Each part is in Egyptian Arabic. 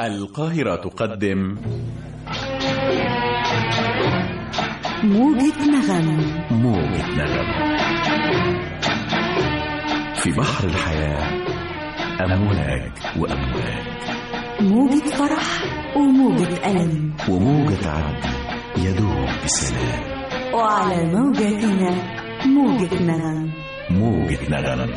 القاهرة تقدم موجة نغم موجة نغم في بحر الحياة أمواج وأمواج موجة فرح وموجة ألم وموجة عدل يدوب بسلام وعلى موجتنا موجة نغم موجة نغم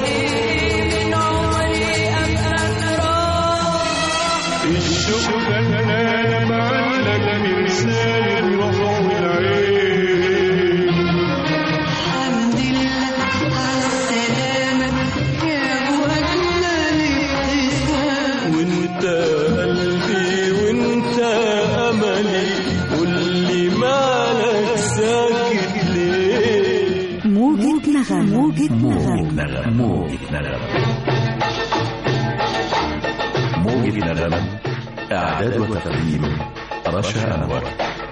الشوق فنان معلق مرسال الروح والعين الحمد لله على السلامة يا وجنا الابتسام وانت قلبي وانت املي قولي مالك ساكت ليه موجة نغم موجة موجة نغم نغم موجة نغم موجة نغم إعداد وتقديم رشا أنور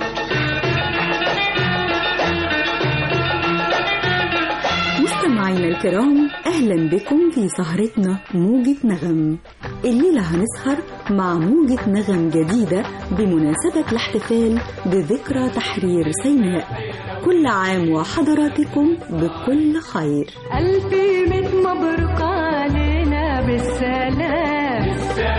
مستمعينا الكرام أهلا بكم في سهرتنا موجة نغم الليلة هنسهر مع موجة نغم جديدة بمناسبة الاحتفال بذكرى تحرير سيناء كل عام وحضراتكم بكل خير ألف ميت مبروك علينا بالسلام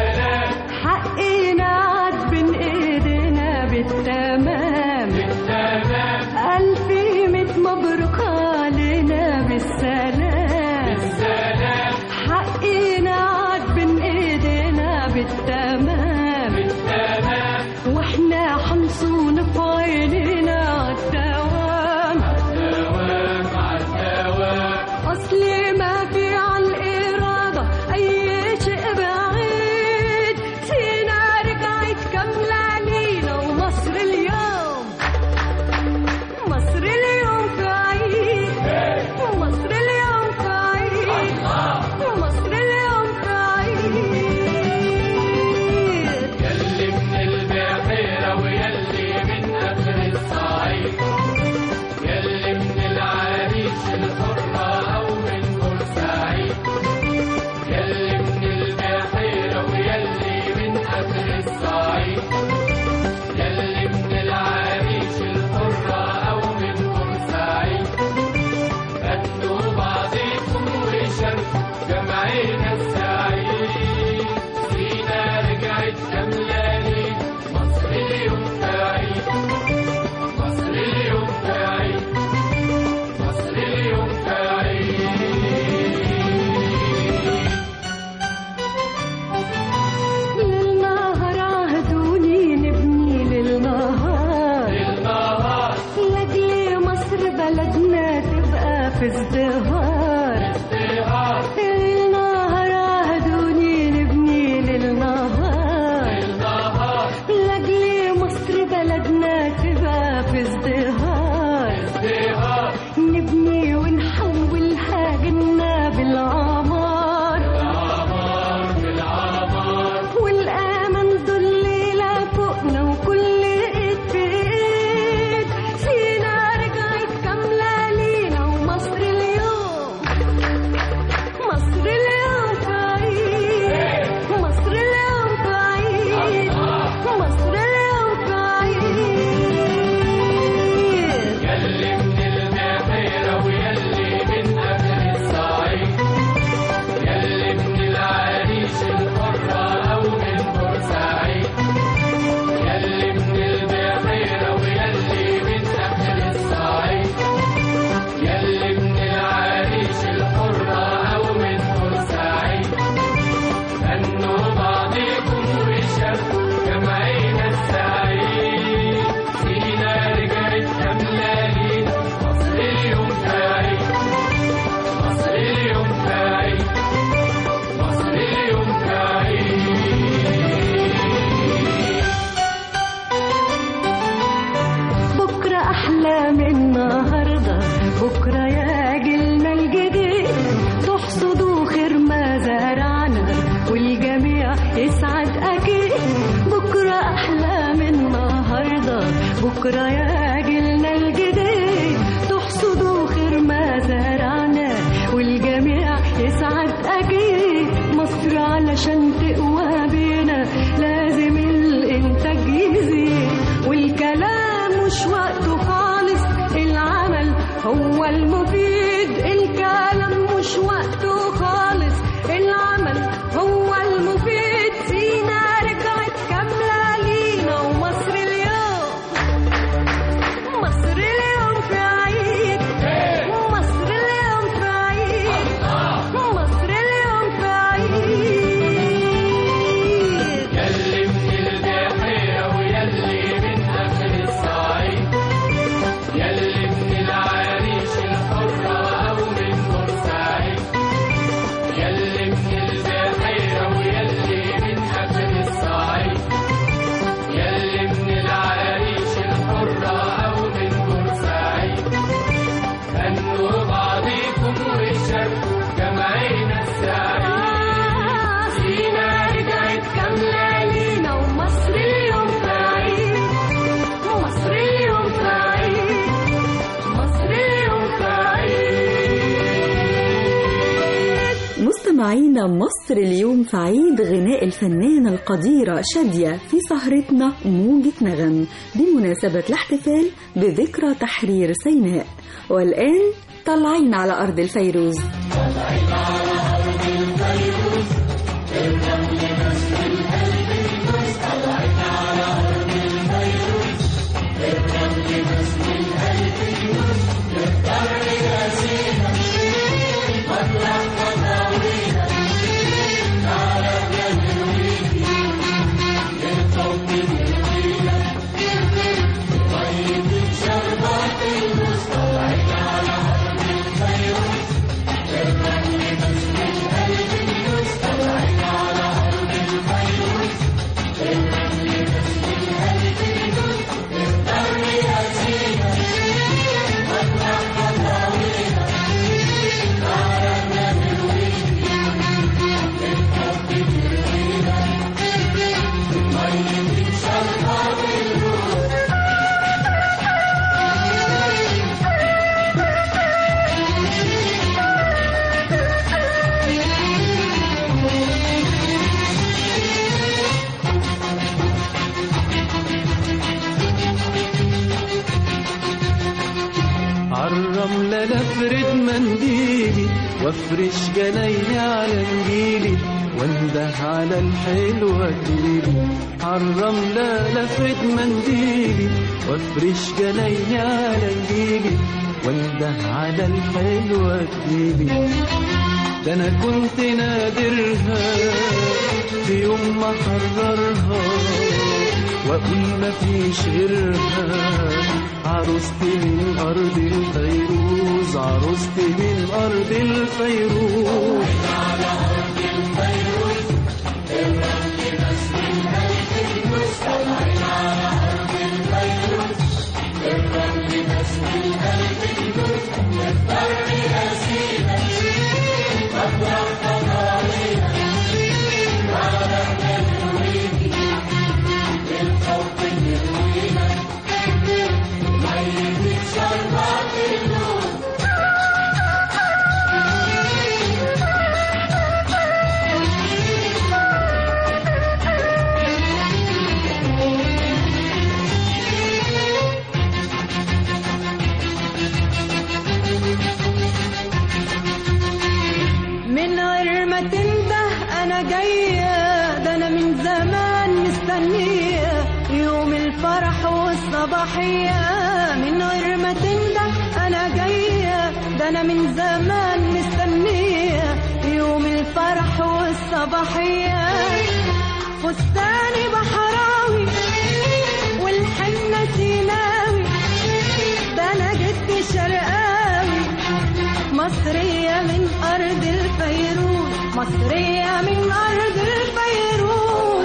حقنا عاد بين ايدينا بالتمام ألف ميت مبروك علينا بالسلام حقنا عاد بين ايدينا بالتمام واحنا حنصون في عينينا عالدوام أصل ما في على الإرادة أي شيء بعيد سينا رجعت كاملة لينا ومصر اليوم مصر اليوم في عيد مصر اليوم في عيد مصر اليوم في عيد يلي من البحيرة ويلي من آخر الصعيد يلي من العريش الحرة أو من بورسعيد يلي من البحيرة ويلي من آخر الصعيد يلي من العريش الحرة أو من بورسعيد غنوا بعضكم وشاركوا جمعنا السعيد سينا رجعت كاملة ليك مصر اليوم بعيد مصر اليوم بعيد مصر اليوم بعيد للنهر عهدوني نبني للنهار النهار لاجل مصر بلدنا تبقى في ازدهار ازدهار النهر عهدوني نبني للنهار النهار لاجل مصر بلدنا تبقى في ازدهار ازدهار نبني ونحولها جنة بالعمار العمار بالعمار والأمل دول ليلة فوقنا وكل إيد في إيد سينا رجعت كاملة لينا ومصر اليوم مصر اليوم في عيد مصر اليوم في عيد مصر اليوم في عيد يلي من البحيرة ويلي من آخر الصعيد يلي من العريش الحرة أو من بورسعيد يلي من البحيرة ويلي من آخر الصعيد يلي من العريش الحرة أو من بورسعيد غنوا بعضكم وشاركوا جمعنا السعيد سينا رجعت كاملة لينا مصر اليوم بعيد مصر اليوم بعيد مصر اليوم بعيد بكرة أحلى من النهاردة بكرة يا جيلنا الجديد تحصدوا خير ما زرعنا والجميع يسعد أكيد بكرة أحلى من النهاردة بكرة يا جيلنا الجديد تحصدوا خير ما زرعنا والجميع يسعد أكيد مصر علشان تقوى بينا لازم هو المفيد الكلام مش وقته خالص العمل هو المفيد سينا رجعت كاملة لينا ومصر اليوم مصر اليوم في عيد مصر اليوم في عيد مصر اليوم في عيد يلي من البحيرة ويلي من آخر الصعيد يلي من العريش الحرة أو من بورسعيد يلي من البحيرة ويلي من آخر الصعيد يلي من العريش الحرة أو من بورسعيد هنوا بعضيكم وشاركوا جمعينا السعيد سينا رجعت كاملة لينا ومصر اليوم في عيد مصر اليوم في عيد مصر اليوم في عيد مستمعينا مصر اليوم في عيد غناء الفنانة القديرة شادية في سهرتنا موجة نغم بمناسبة الاحتفال بذكرى تحرير سيناء والآن طالعين على أرض الفيروز عالرملة نفرد منديلي وافرش جنايني على نجيلي وانده على الحلوة تجيلي عالرملة نفرد منديلي وافرش جنايني على نجيلي وانده على الحلوة تجيلي ده انا كنت نادرها في يوم ما حررها واقول مفيش غيرها عروستي من ارض الفيروز عروستي من ارض الفيروز من غير ما تنده انا جايه ده انا من زمان مستنيه يوم الفرح والصباحيه من غير ما تنده انا جايه ده انا من زمان مستنيه يوم الفرح والصباحيه فستاني بحراوي والحنه سيناوي ده انا جدي شرقاوي مصرية من أرض الفيروز مصرية من أرض الفيروز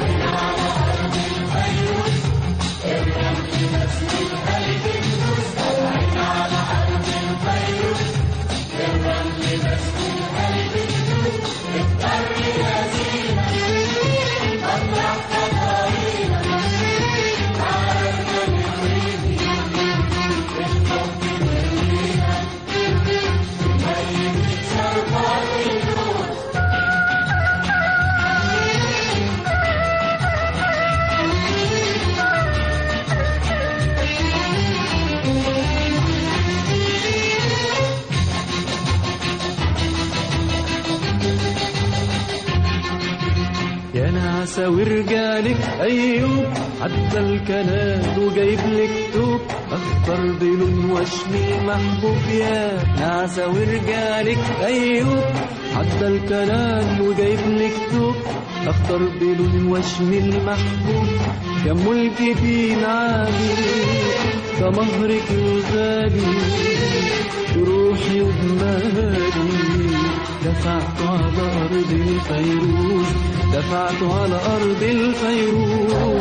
نعسة ورجالك أيوب عدى الكنال وجايب لك توب أخضر بلون وشمي محبوب يا نعسة ورجالك أيوب عدى الكنال وجايب لك توب أخضر بلون وشمي المحبوب يا أم الجبين عالي ده مهرك الغالي روحي ودماغي دفعت على أرض الفيروز دفعت على أرض الفيروز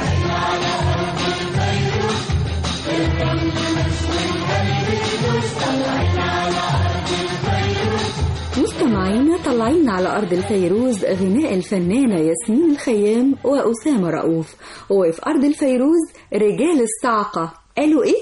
مستمعينا طلعين على أرض الفيروز غناء الفنانة ياسمين الخيام وأسامة رؤوف وفي أرض الفيروز رجال الصعقة قالوا إيه؟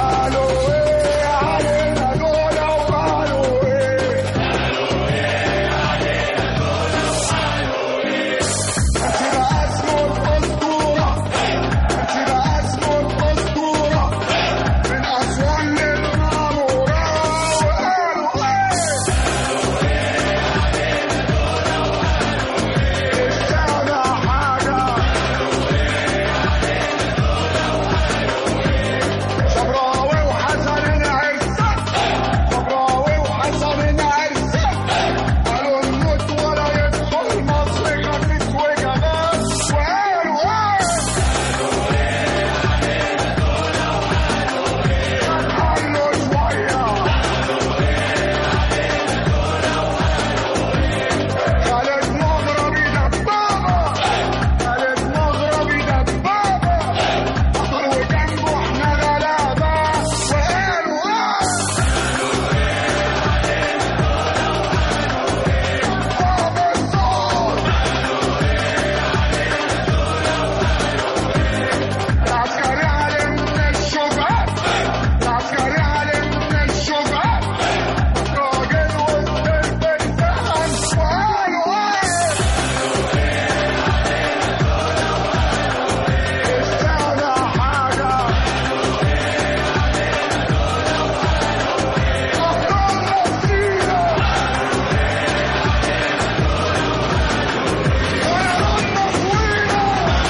صبراوي وحسن عرسة صبراوي وحسن عرسة قالوا الموت ولا يدخل مصر خفيف وجمال وقالوا ايه قالوا شوية خالد مغربي دبابة خالد مغربي دبابة بطل وجنبه احنا غلابة وقالوا ايه بابا الصوت العسكري علم من الشجاع العسكري علم من الشجاع راجل وسط الفرسان وقالوا ايه السادة حاجة أفضل نفسينا طيران مفوينا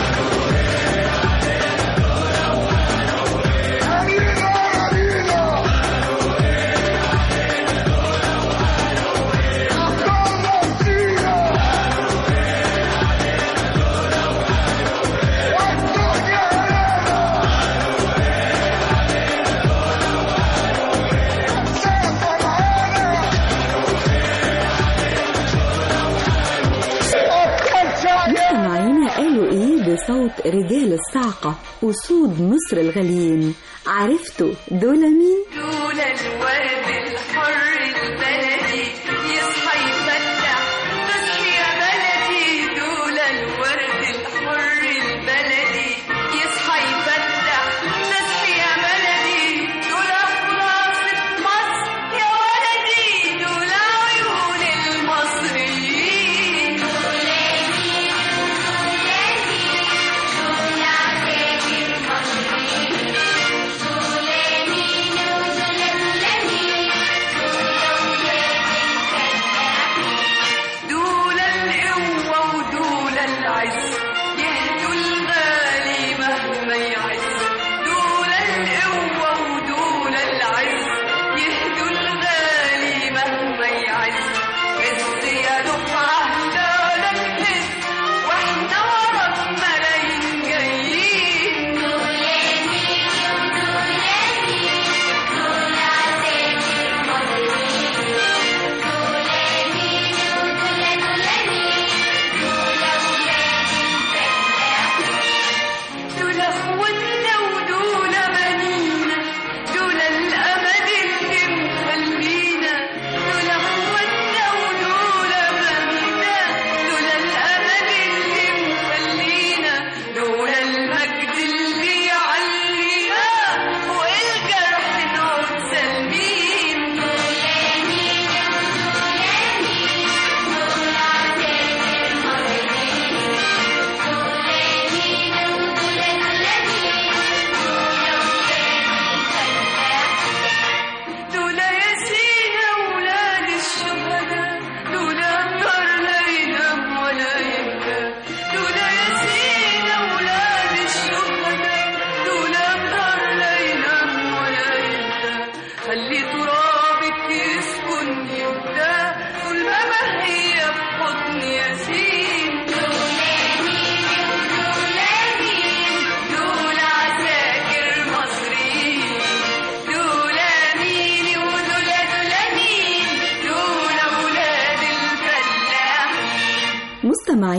أمينة أمينة أفضل نفسينا والدنيا لنا سافر معانا أبطال شعبي مستمعينا قالوا إيه بصوت رجال الصعقة أسود مصر الغاليين عرفتوا دول مين؟ دول الورد الحر البلدي يصحى يفتح تصحي يا بلدي دول الورد الحر البلدي يصحى يفتح تصحي يا بلدي دول خلاصة مصر يا ولدي دول عيون المصريين دول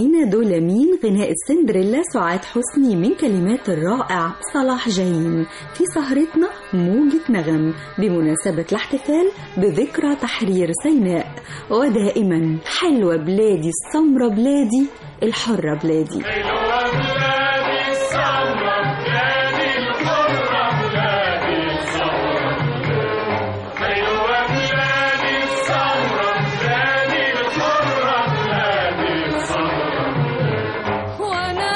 مستمعينا دول مين غناء السندريلا سعاد حسني من كلمات الرائع صلاح جايين في سهرتنا موجة نغم بمناسبة الاحتفال بذكرى تحرير سيناء ودائما حلوة بلادي السمرة بلادي الحرة بلادي وانا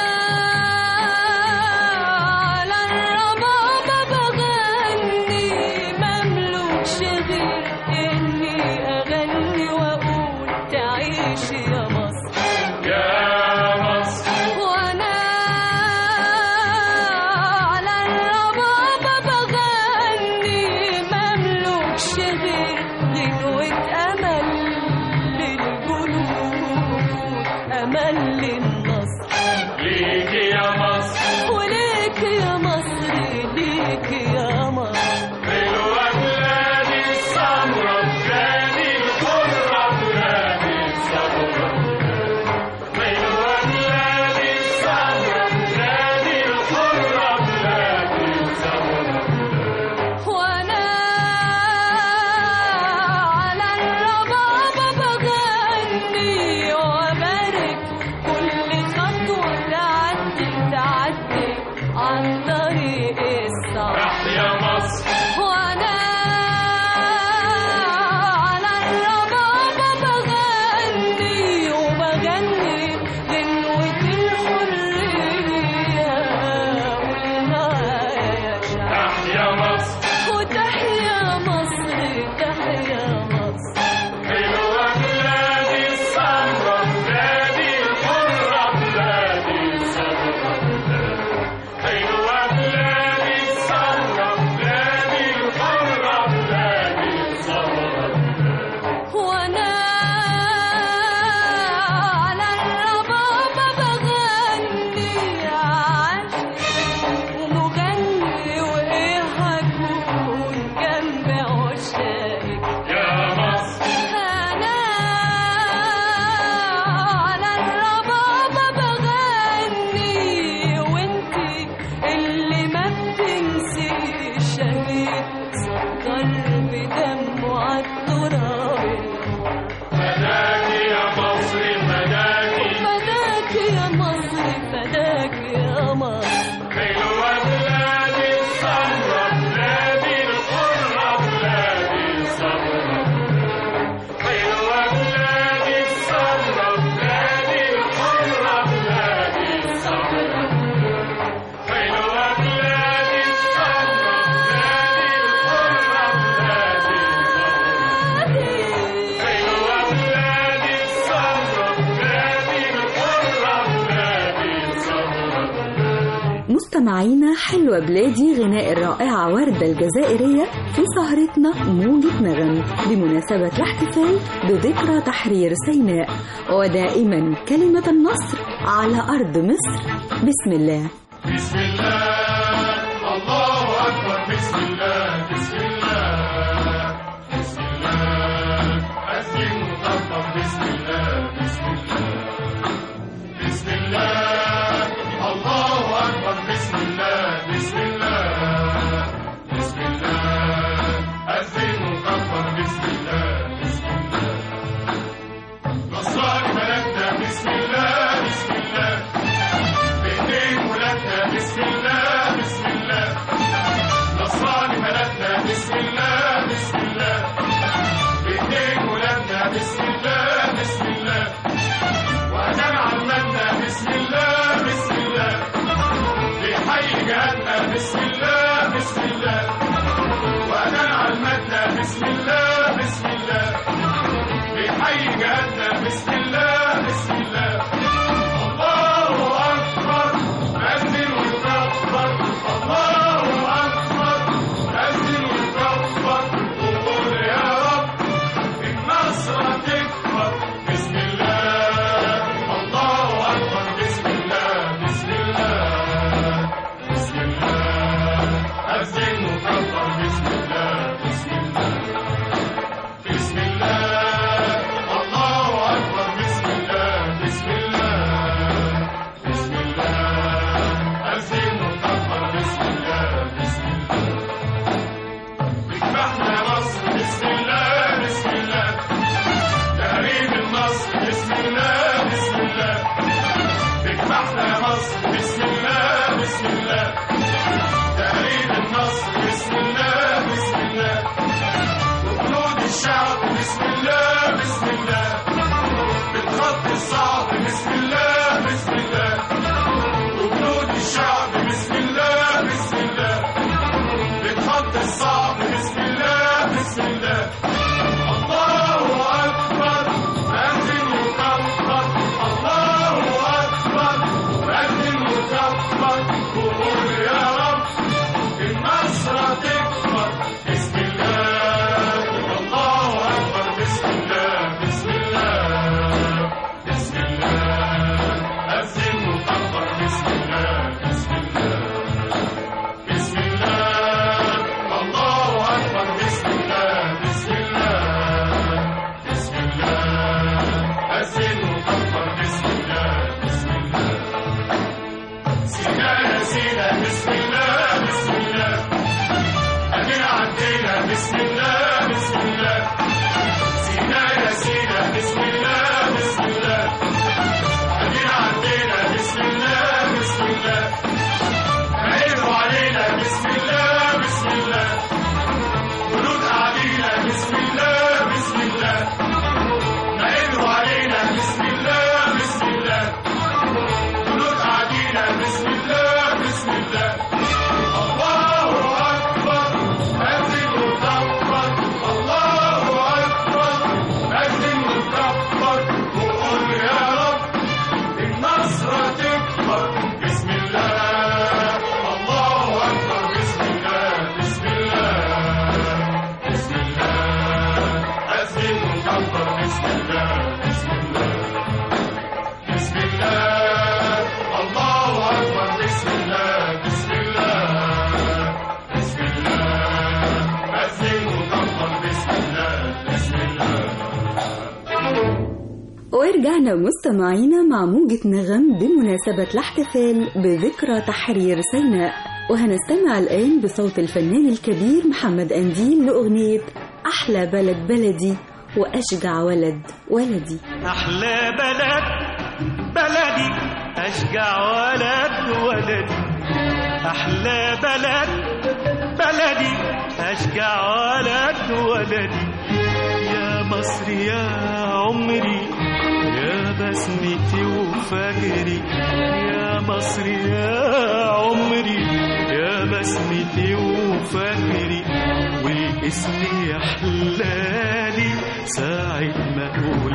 على الربابة بغني مملوكش غير اني اغني واقول تعيش يا مصر وانا على الربابة بغني مملوكش غير غنوة امل للجنود امل للنصر ليكي يا مصر وليك يا مصر ليك يا مصر حلوة بلادي السمرة بلادي الحرة بلادي السمرة حلوة بلادي السمرة بلادي الحرة بلادي السمرة وانا على الربابة بغني وبارك كل خطوة تعدي تعدي عن طريق الصعب تحيا مصر وانا على الربابة بغني وبغني غنوة الحرية والمعايا شعب تحيا مصر وتحيا مصر تحيا مصر حلوة بلادي السمرة بلادي الحرة بلادي السمرة حلوة بلادي السمرة بلادي الحرة بلادي السمرة وانا على الربابة بغني عاشق ومغني وايه هكون جنب عشاقك يا مصر أنا على الربابة بغني وانتي اللي ما بتنسيش شهيد سكر بدمه عالتراب فداكي يا مصر فداكي فداك يا مصر فداك يا مصر حلوة بلادي السمرة بلادي الحرة بلادي السمرة حلوة بلادي السمرة بلادي الحرة بلادي السمرة حلوة بلادي السمرة بلادي الحرة بلادي السمرة حلوة بلادي السمرة بلادي الحرة بلادي السمرة مستمعينا حلوة بلادي غناء الرائعة وردة الجزائرية في سهرتنا موجة نغم بمناسبة الاحتفال بذكرى تحرير سيناء ودائما كلمة النصر على أرض مصر بسم الله بسم الله الله أكبر بسم الله بسم الله بسم الله أسلم وكبر بسم الله بسم الله بسم الله الله أكبر بسم الله بسم الله بسم الله أسلم وكبر بسم الله بسم الله نصراني ملكنا بسم الله بسم الله بإيدين ولادنا بسم الله بسم الله نصراني بلدنا بسم الله بسم الله بإيدين ولادنا بسم الله بسم الله وأذان عمتنا بسم الله بسم الله بحي جهاتنا بسم الله بسم الله وأذان عمتنا بسم الله بسم الله بحي جهاتنا بسم الله بسم الله الله أكبر أذن ويكبر الله أكبر أذن ويكبر وقول يا رب النصر تكبر بسم الله الله أكبر بسم الله بسم الله بسم الله أذن وكبر بسم الله تهريب النصر بسم الله بسم الله وجنود الشعب بسم الله بسم الله بالخط الصعب بسم الله بسم الله وجنود الشعب بسم الله بسم الله بالخط الصعب بسم الله بسم الله الله أكبر أذن يكبر الله أكبر أذن يكبر وقول يا رب النصر تكبر بسم الله الله أكبر بسم الله بسم الله بسم الله أذن يكبر بسم الله بسم الله بسم الله الله أكبر بسم الله بسم الله بسم الله أذن وكبر بسم الله بسم الله سينا يا سينا بسم الله بسم الله أدينا عدينا بسم الله بسم الله سينا يا سينا بسم الله بسم الله أدينا عدينا بسم الله بسم الله عينوا علينا بسم الله بسم الله جنود علينا بسم الله بسم الله عينوا علينا بسم الله بسم الله جنود علينا بسم الله بسم الله الله أكبر أذن وكبر الله أكبر أذن وكبر وقول يا رب النصر تكبر بسم الله الله أكبر بسم الله بسم الله بسم الله أذن وكبر بسم الله بسم الله بسم الله الله أكبر بسم الله بسم الله بسم الله أذن وكبر بسم الله بسم الله ورجعنا مستمعينا مع موجة نغم بمناسبة الاحتفال بذكرى تحرير سيناء وهنستمع الآن بصوت الفنان الكبير محمد أنديل لأغنية أحلى بلد بلدي وأشجع ولد ولدي أحلى بلد بلدي أشجع ولد ولدي أحلى بلد بلدي أشجع ولد ولدي يا مصر يا عمري يا بسمتي وفجري يا مصر يا عمري يا بسمتي وفجري واسمي يحلالي ساعة ما أقول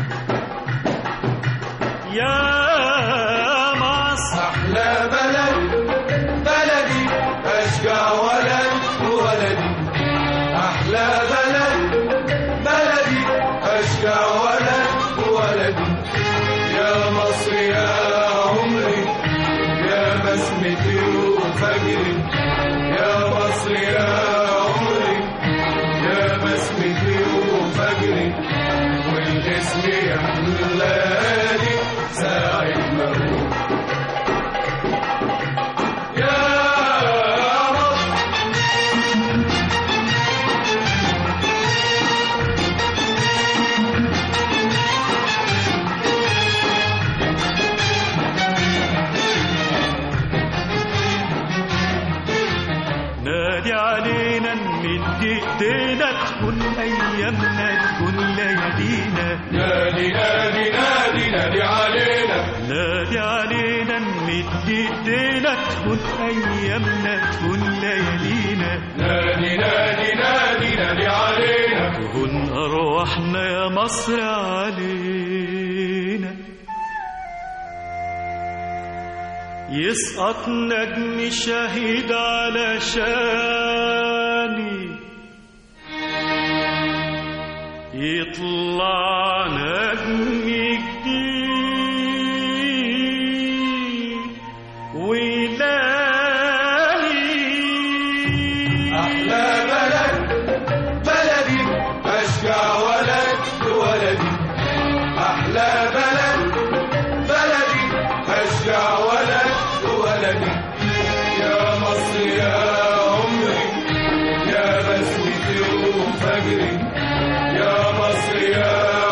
يا مصر أحلى بلد بلدي أشجع ولد ولدي أحلى بلد بلدي أشجع ولد ولدي يا مصر يا عمري يا بسمتي وفجري يا مصر يا عمري يا بسمتي وفجري والاسم يحلالي ساعة ما أقول يا مصر نادي علينا نمد ايدينا تكون ايامنا تكون ليالينا نادي نادي نادي نادي علينا نادي علينا نمد ايدينا تكون ايامنا تكون ليالينا نادي نادي نادي نادي علينا تهون ارواحنا يا مصر علينا يسقط نجم شهيد على شاني يطلع نجم جديد ويلاقي أحلى بلد بلدي أشجع ولد ولدي أحلى بلد بلدي أشجع ولد ولدي يا مصر يا عمري يا بسمتي وفجري يا مصر يا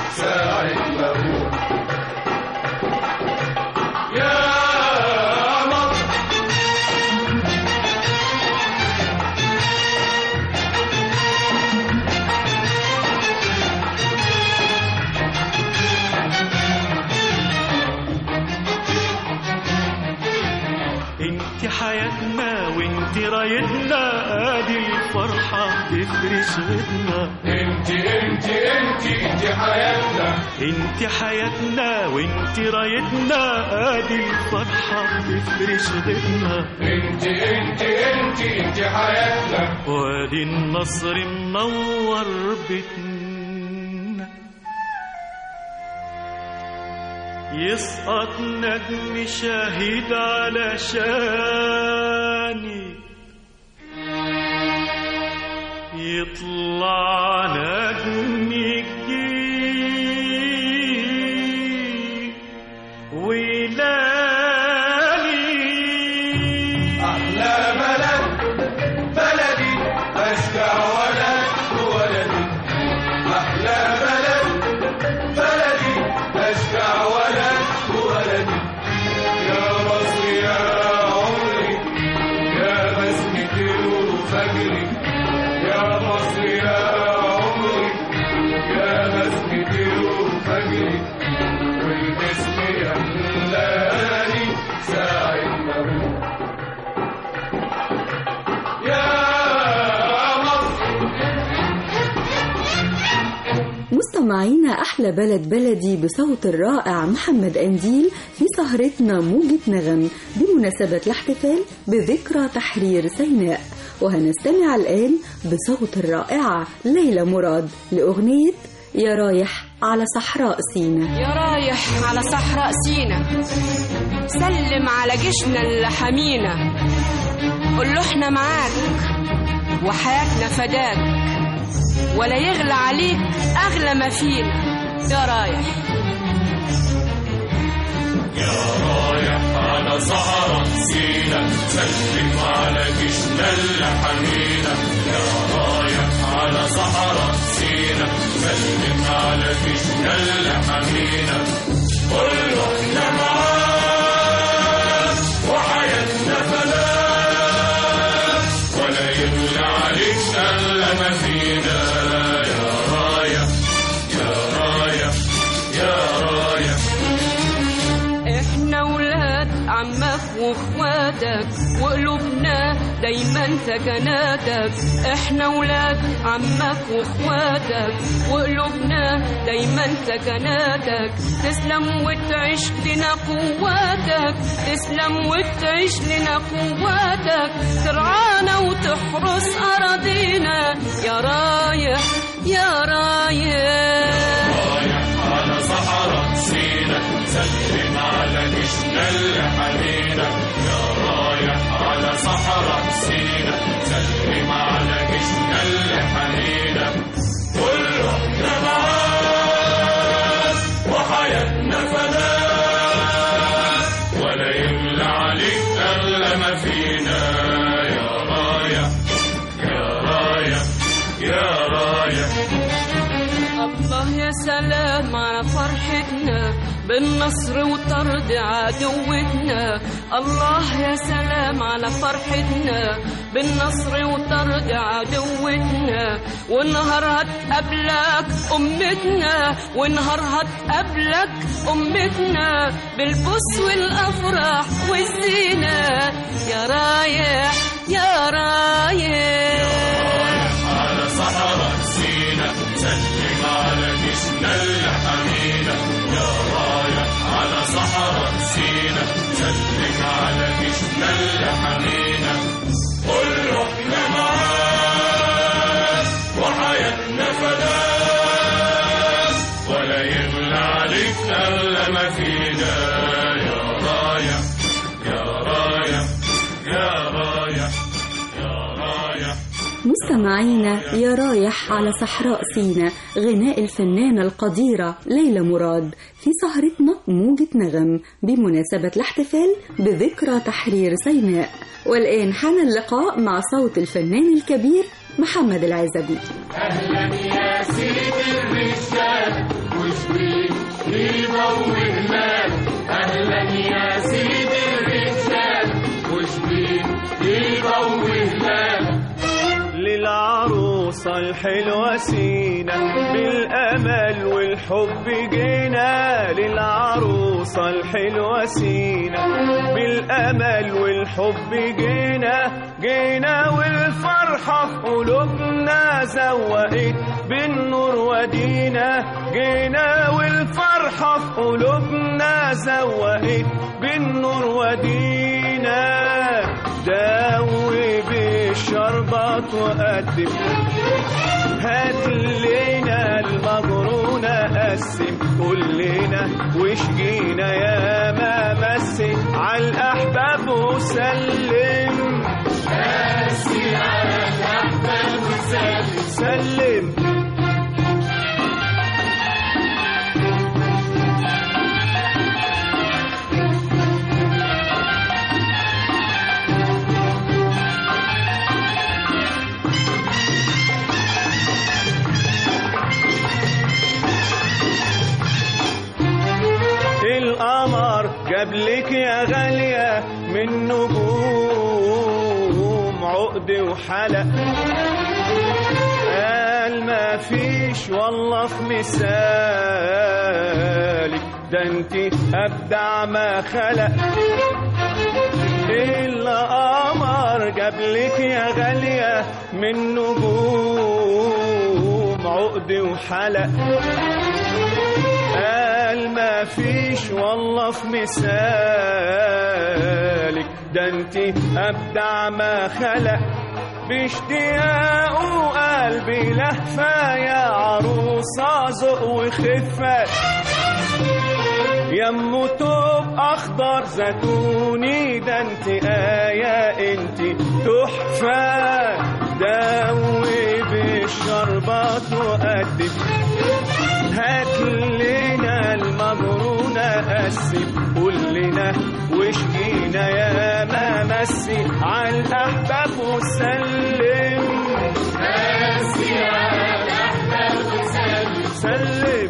ساعة ما أروح يا مصر انت حياتنا وانت رايتنا ادي الفرحة تفرش غدنا انت انت انت انت حياتنا انت حياتنا وانت رايتنا ادي الفرحة تفرش غدنا انت انت انت انت حياتنا وادي النصر منور بيتنا يسقط نجم شاهد على شاني يطلع نجم جديد ويلالي أحلى بلد بلدي أشجع ولد ولدي أحلى بلد بلدي أشجع ولد ولدي يا مصر يا عمري يا بسمتي وفجري يا مصر يا عمري يا بسمتي وفجري والاسم يملاني ساعة ما أروح يا مصر مستمعينا أحلى بلد بلدي بصوت الرائع محمد أنديل في سهرتنا موجة نغم بمناسبة الاحتفال بذكرى تحرير سيناء وهنستمع الآن بصوت الرائعة ليلى مراد لأغنية يا رايح على صحراء سينا يا رايح على صحراء سينا سلم على جيشنا اللي حمينا قول له احنا معاك وحياتنا فداك ولا يغلى عليك اغلى ما فينا يا رايح رايح على صحراء سينا سلم على جيشنا اللي حمينا يا رايح على صحراء سينا سلم على جيشنا اللي حمينا قول له احنا معاك وحياتنا فلاح ولا يغلى عليك الا ما فينا يا رايح يا رايح يا رايح احنا ولاد عمك واخواتك وقلوبنا دايما سكناتك احنا ولاد عمك واخواتك وقلوبنا دايما سكناتك تسلم وتعيش لنا قواتك تسلم وتعيش لنا قواتك ترعانا وتحرس اراضينا يا رايح يا رايح رايح على صحراء سينا سلم على جيشنا اللي حمينا يا رايح على صحراء سينا سلم على جيشنا اللي حمينا قول له احنا معاك وحياتنا فداك ولا يملى عليك الا ما فينا يا رايح يا رايح يا رايح الله يا سلام على فرحتنا بالنصر وطرد عدوتنا الله يا سلام على فرحتنا بالنصر وطرد عدوتنا ونهار هتقابلك أمتنا ونهار هتقابلك أمتنا بالبوس والأفراح والزينة يا رايح يا رايح على صحراء سينا سلم على جيشنا اللي حمينا يا رايح على صحراء سينا سلم على جيشنا اللي حمينا قول له احنا معاك وحياتنا فداك ولا يغلى عليك الا ما فينا يا رايح يا رايح يا رايح يا رايح مستمعينا يا رايح على صحراء سينا غناء الفنانة القديرة ليلى مراد في سهرتنا موجة نغم بمناسبة الاحتفال بذكرى تحرير سيناء والآن حان اللقاء مع صوت الفنان الكبير محمد العزبي اهلا يا سيد الرجال وشبين يضوي هلاله أهلا يا سيدي الرجال وشبين يضوي هلاله للعروسة الحلوة سينا بالأمل والحب جينا للعروسة الحلوة سينا بالأمل والحب جينا جينا والفرحة في قلوبنا زوقت بالنور ودينا جينا والفرحة في قلوبنا زوقت بالنور ودينا داوي بالشربات وقدم هات لنا المجرونة قسم كلنا وشجينا يا ما مسي على الأحباب وسلم قاسي على الأحباب وسلم سلم القمر جابلك يا غالية من نجوم عقد وحلق قال ما فيش والله في مثالك ده انت ابدع ما خلق القمر جابلك يا غالية من نجوم عقد وحلق قال ما فيش والله في مثالك ده انت ابدع ما خلق باشتياق قلبي لهفة يا عروسة ذوق وخفة يمو توب اخضر زيتوني ده انت آية انت تحفة داوي بالشربات وقدم هات لنا المجرونة قسم كلنا وشجينا يا ما مسي على الأحباب وسلم قاسي على الأحباب وسلم سلم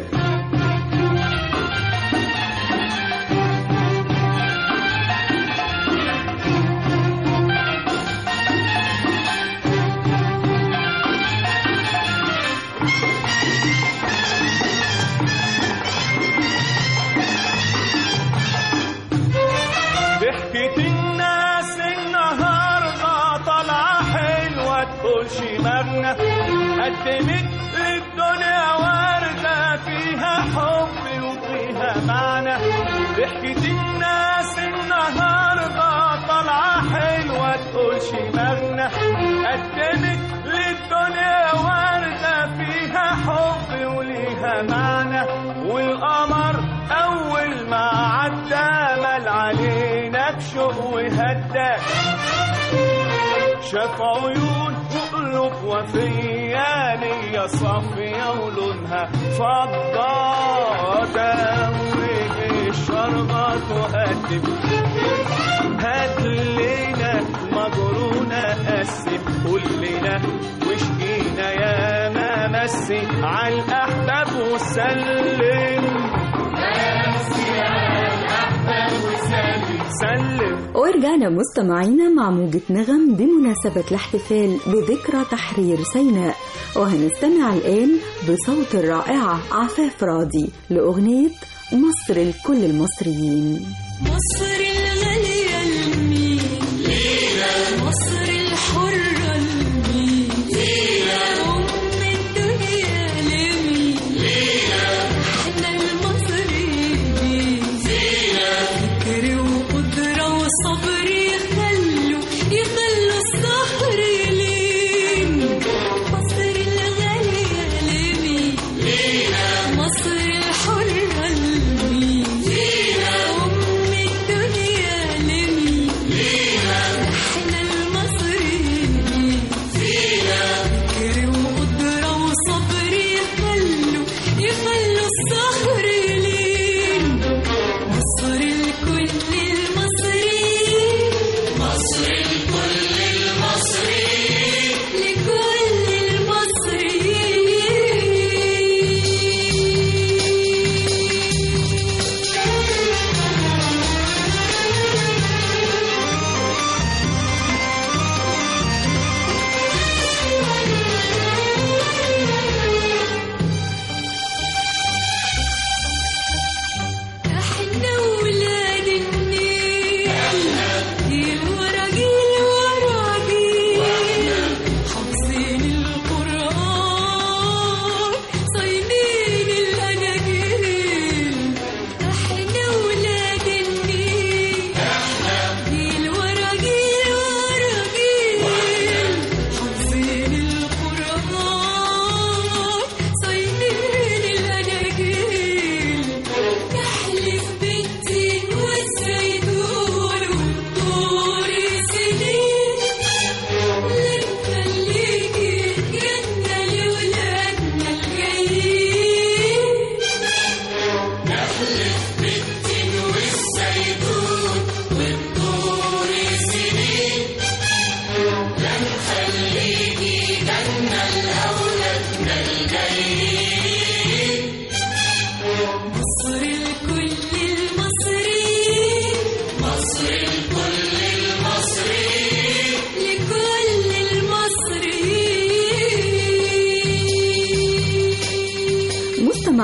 ضحكة الناس النهاردة طالعة حلوة تقولش مغنى قدمت للدنيا وردة فيها حب وفيها معنى ضحكة الناس النهاردة طالعة حلوة تقولش مغنى قدمت للدنيا وردة فيها حب وليها معنى والقمر أول ما عدى مال علينا بشوق وهدى شاف عيون وقلوب وفية نية صافية ولونها فضة دوي الشربات وقدم هات لنا مجرونة قسم كلنا وشجينا يا ما مسي على الأحباب وسلم قاسي على الأحباب وسلم سلم ورجعنا مستمعينا مع موجة نغم بمناسبة الاحتفال بذكرى تحرير سيناء وهنستمع الآن بصوت الرائعة عفاف راضي لأغنية مصر لكل المصريين مصر الغالية لمين لينا مصر الحرة لمين لينا أم الدنيا لمين لينا احنا المصريين لينا فكر وقدرة وصبر يخلوا يخلوا السهر يلين مصر الغالية لمين لينا مصر الحرة لمين لينا أم الدنيا لمين لينا احنا المصريين فينا فكر وقدرة وصبر يخلوا يخلوا السهر يلين مصر لكل المصريين مصر لكل المصريين لكل المصريين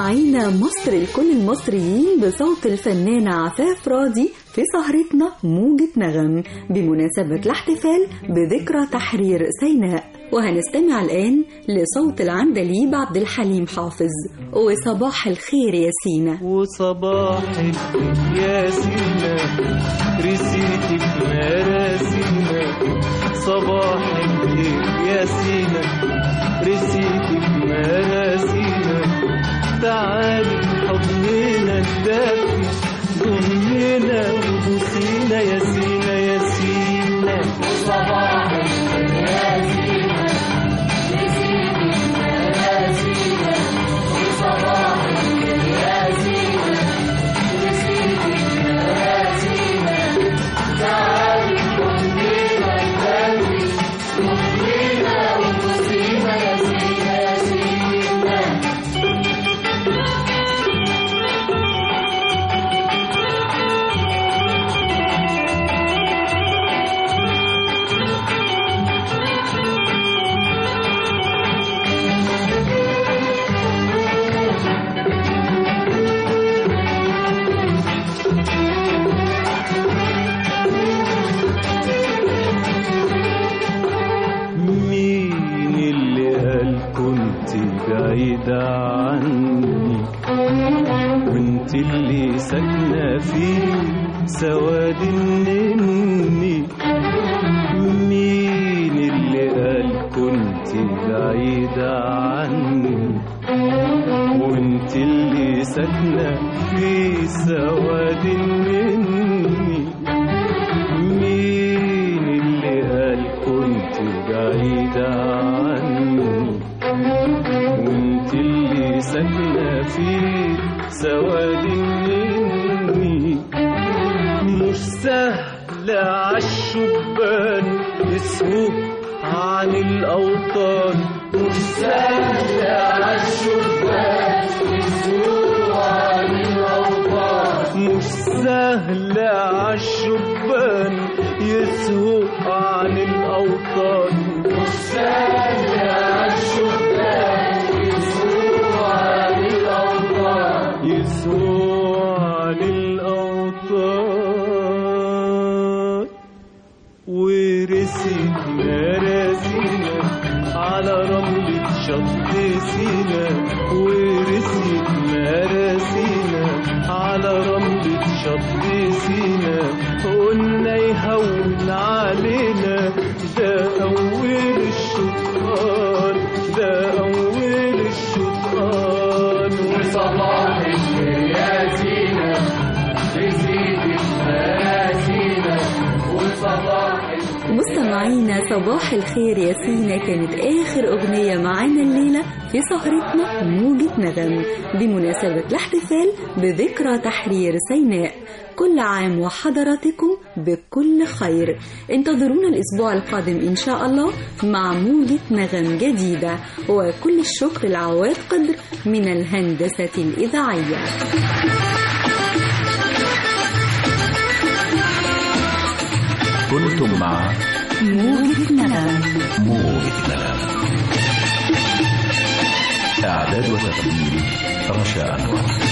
مستمعينا مصر لكل المصريين بصوت الفنانة عفاف راضي في سهرتنا موجة نغم بمناسبة الاحتفال بذكرى تحرير سيناء وهنستمع الآن لصوت العندليب عبد الحليم حافظ وصباح الخير يا سينا وصباح الخير يا سينا رسيتك مراسينا صباح الخير يا سينا رسيتك مراسينا تعالي حضننا الدافي ضمنا وبوسينا يا سينا يا سينا وصباح الخير يا سينا رسيتك مراسينا وصباح الخير يا سينا رسيتك مراسينا تعالي حضننا الدافي ضمنا وبوسينا يا سينا يا سينا مين اللي قال كنت بعيدة عني وانت اللي ساكنة في سواد النني مين اللي قال كنت بعيدة عني وانت اللي ساكنة في سواد النني مين اللي قال كنت بعيدة عني وانت اللي ساكنة في سواد مني مش سهل عالشبان يسهو عن الأوطان مش سهل عالشبان يسهو عن الأوطان مش سهل عالشبان يسهو عن الأوطان مش سهل عالشبان يسهو عن الأوطان يسهو عن الأوطان ورسيت مراسينا على رملة شط سينا ورسيت مراسينا على رملة شط سينا قلنا يهون علينا ده أول الشطار ده أول الشطار وصباح الخير يا سينا رسيت مراسينا وصباح مستمعينا صباح الخير يا سينا كانت آخر أغنية معانا الليلة في سهرتنا موجة نغم بمناسبة الاحتفال بذكرى تحرير سيناء كل عام وحضراتكم بكل خير انتظرونا الأسبوع القادم إن شاء الله مع موجة نغم جديدة وكل الشكر لعواد قدر من الهندسة الإذاعية كنتم مع موجة نغم موجة نغم إعداد وتقديم رشا أنور